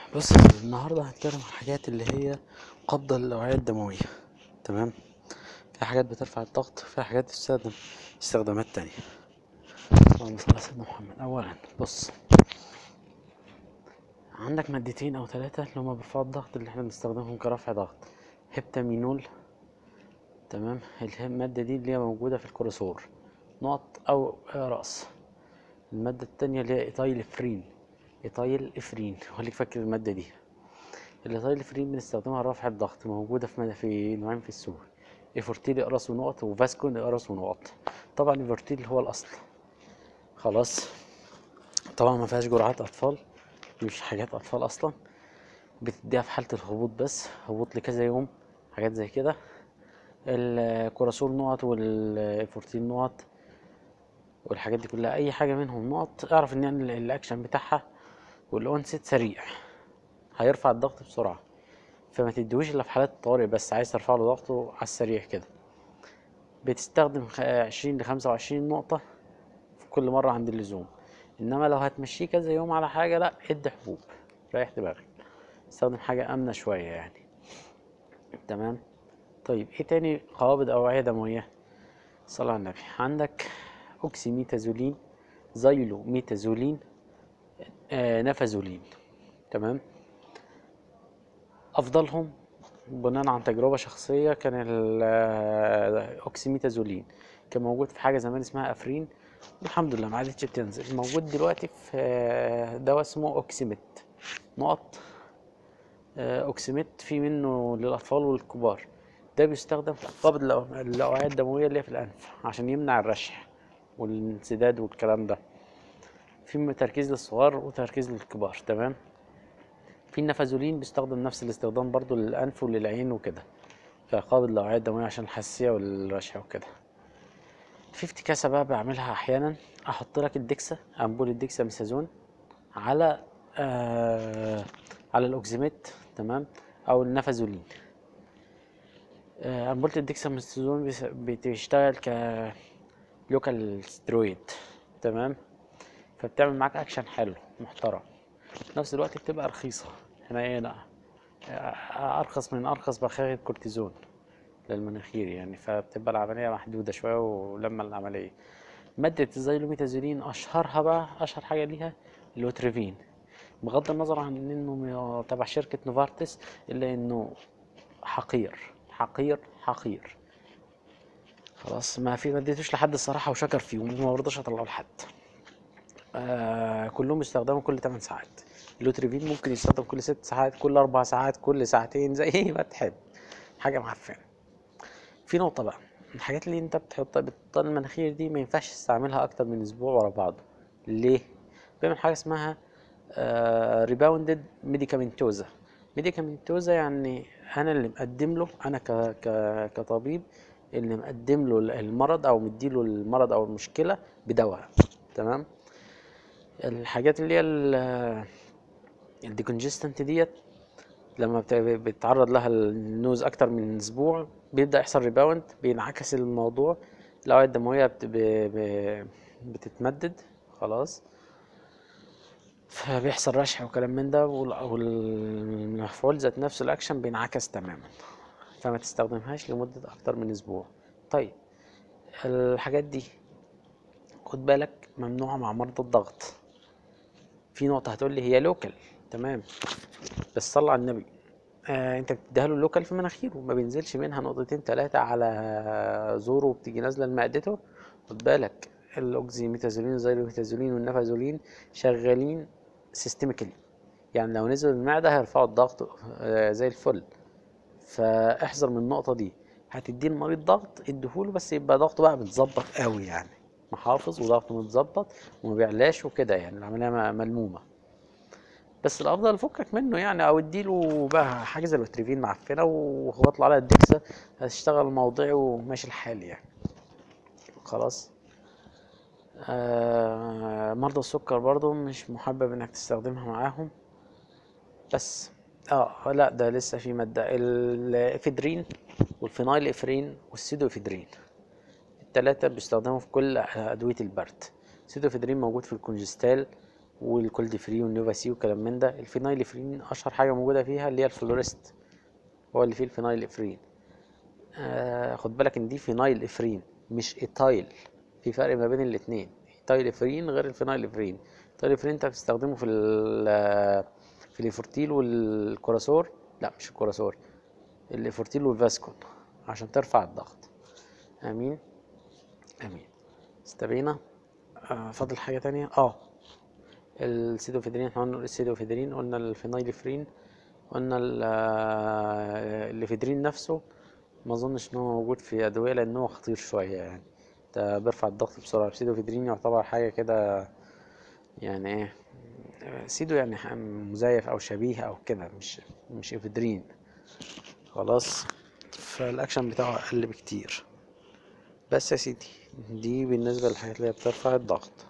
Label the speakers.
Speaker 1: بص النهارده هنتكلم عن الحاجات اللي هي قبض الأوعية الدموية تمام في حاجات بترفع الضغط في حاجات بتستخدم استخدامات تانية اللهم صل على سيدنا محمد أولا بص عندك مادتين أو ثلاثة اللي هما بيرفعوا الضغط اللي احنا بنستخدمهم كرفع ضغط هبتامينول تمام المادة دي اللي هي موجودة في الكورسور نقط أو رأس المادة التانية اللي هي إيتايل فرين إيتايل إفرين خليك فاكر المادة دي الإيتايل إفرين بنستخدمها لرفع الضغط موجودة في مد- في نوعين في السوق إيفورتيل إقراص ونقط وفاسكون إقراص ونقط طبعا إيفورتيل هو الأصل خلاص طبعا ما فيهاش جرعات أطفال مش حاجات أطفال أصلا بتديها في حالة الهبوط بس هبوط لكذا يوم حاجات زي كده الكوراسول نقط والإيفورتيل نقط والحاجات دي كلها اي حاجه منهم نقط اعرف ان ال- الاكشن بتاعها والاونست سريع هيرفع الضغط بسرعه فما تديهوش الا في حالات الطوارئ بس عايز ترفع له ضغطه على السريع كده بتستخدم خ- عشرين لخمسة وعشرين نقطة في كل مرة عند اللزوم انما لو هتمشيه كذا يوم على حاجة لا ادي حبوب ريح دماغك استخدم حاجة امنة شوية يعني تمام طيب ايه تاني قوابض اوعية دموية صلى على النبي عندك اوكسيميتازولين زايلو ميتازولين آه نفازولين تمام افضلهم بناء عن تجربة شخصية كان الاوكسيميتازولين كان موجود في حاجة زمان اسمها افرين الحمد لله ما عادتش بتنزل موجود دلوقتي في آه، دواء اسمه اوكسيميت نقط آه، اوكسيميت في منه للاطفال والكبار ده بيستخدم في قبض الأو- الاوعية الدموية اللي هي في الانف عشان يمنع الرشح والانسداد والكلام ده في تركيز للصغار وتركيز للكبار تمام في النفازولين بيستخدم نفس الاستخدام برضو للأنف وللعين وكده كقابض الأوعية الدموية عشان الحساسية والرشح وكده في افتكاسة بقى بعملها أحيانا أحط لك الدكسة أمبول الدكسة ميثازون على آه على الأوكزيميت تمام أو النفازولين آه أمبولة الدكسة ميثازون بيس- بتشتغل ك لوكال سترويد تمام فبتعمل معاك اكشن حلو محترم في نفس الوقت بتبقى رخيصة هنا ايه لا ارخص من ارخص بخاخة كورتيزون للمناخير يعني فبتبقى العملية محدودة شوية ولما العملية مادة الزيلوميتازولين اشهرها بقى اشهر حاجة ليها اللوتريفين بغض النظر عن انه تبع شركة نوفارتس الا انه حقير حقير حقير خلاص ما في ما اديتوش لحد الصراحة وشكر فيه وما برضاش اطلعه لحد آه كلهم يستخدموا كل 8 ساعات اللوتريفين ممكن يستخدم كل 6 ساعات كل 4 ساعات كل ساعتين زي ما تحب حاجة معفنة في نقطة بقى الحاجات اللي انت بتحطها بتطل المناخير دي ما ينفعش تستعملها اكتر من اسبوع ورا بعضه ليه بيعمل حاجة اسمها ريباوندد ميديكامنتوزا ميديكامنتوزا يعني انا اللي مقدم له انا ك ك كطبيب اللي مقدم له المرض او مديله المرض او المشكلة بدواء تمام الحاجات اللي هي الديكونجستنت ديت لما بت- بتتعرض لها النوز اكتر من اسبوع بيبدا يحصل ريباوند بينعكس الموضوع الاوعيه الدمويه بت... ب... ب... بتتمدد خلاص فبيحصل رشح وكلام من ده وال- والمفعول ذات نفسه الاكشن بينعكس تماما فما تستخدمهاش لمده اكتر من اسبوع طيب الحاجات دي خد بالك ممنوعه مع مرضى الضغط في نقطة هتقول لي هي لوكال تمام بس صلى على النبي آه انت بتديها له اللوكال في مناخيره ما بينزلش منها نقطتين ثلاثة على زوره وبتيجي نازلة لمعدته خد بالك الاوكزيميتازولين والزيلوميتازولين والنفازولين شغالين سيستميكالي يعني لو نزلوا المعدة هيرفعوا الضغط آه زي الفل فاحذر من النقطة دي هتدي المريض ضغط اديهوله بس يبقى ضغطه بقى متظبط قوي يعني محافظ وضغطه متظبط وما بيعلاش وكده يعني العملية م- ملمومة بس الافضل فكك منه يعني او اديله بقى حاجه زي الوتريفين معفنه واطلع عليها الدكسه هتشتغل موضعي وماشي الحال يعني خلاص آه مرضى السكر برضو مش محبب انك تستخدمها معاهم بس اه لا ده لسه في ماده الافيدرين والفينايل افرين والسيدو افيدرين التلاتة بيستخدموا في كل أدوية البرد سيدوفيدرين موجود في الكونجستال والكولد فري والنوفا سي وكلام من ده الفينايل افرين اشهر حاجه موجوده فيها اللي هي الفلوريست هو اللي فيه الفينايل افرين آه خد بالك ان دي فينايل افرين مش ايتايل في فرق ما بين الاتنين ايتايل افرين غير الفينايل افرين ايتايل افرين انت بتستخدمه في ال في الافورتيل والكوراسور لا مش الكوراسور الافورتيل والفاسكون عشان ترفع الضغط امين امين استبينا آه فاضل حاجه تانية اه السيدوفيدرين احنا قلنا السيدوفيدرين قلنا الفينايلفرين قلنا ال- آه، الليفيدرين نفسه ما اظنش ان هو موجود في ادويه لان هو خطير شويه يعني ده بيرفع الضغط بسرعه السيدوفيدرين يعتبر حاجه كده يعني ايه سيدو يعني ح- مزيف او شبيه او كده مش مش افيدرين خلاص فالاكشن بتاعه اقل بكتير بس يا سيدي دي بالنسبه للحاجات اللي هي بترفع الضغط